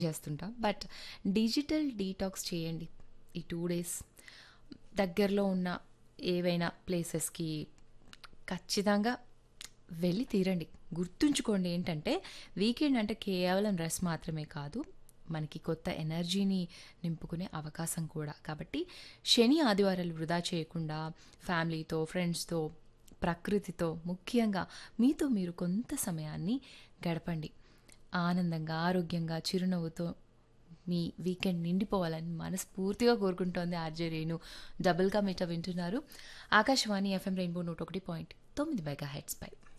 చేస్తుంటా. But digital detox చేయండి. ఈ 2 డేస్ దగ్గరలో ఉన్న ఏవైనా ప్లేసెస్‌కి ఖచ్చితంగా వెళ్ళి తీరండి. గుర్తుంచుకోండి ఏంటంటే వీకెండ్ అంటే కేవలం రెస్ట్ మాత్రమే కాదు. మనకి కొత్త ఎనర్జీని నింపుకునే అవకాశం కూడా. కాబట్టి శని, ఆదివారాలు వృధా చేయకుండా ఫ్యామిలీతో, ఫ్రెండ్స్‌తో, ప్రకృతితో ముఖ్యంగా మీతో మీరు కొంత సమయాన్ని గడపండి. ఆనందంగా, ఆరోగ్యంగా, చిరునవ్వుతో మీ వీకెండ్ నిండిపోవాలని మనస్ఫూర్తిగా కోరుకుంటోంది ఆర్‌జే రేణు. డబుల్ కా మీటా వింటున్నారు. Akashvani FM rainbow 101.9 మెగాహెర్ట్జ్‌పై.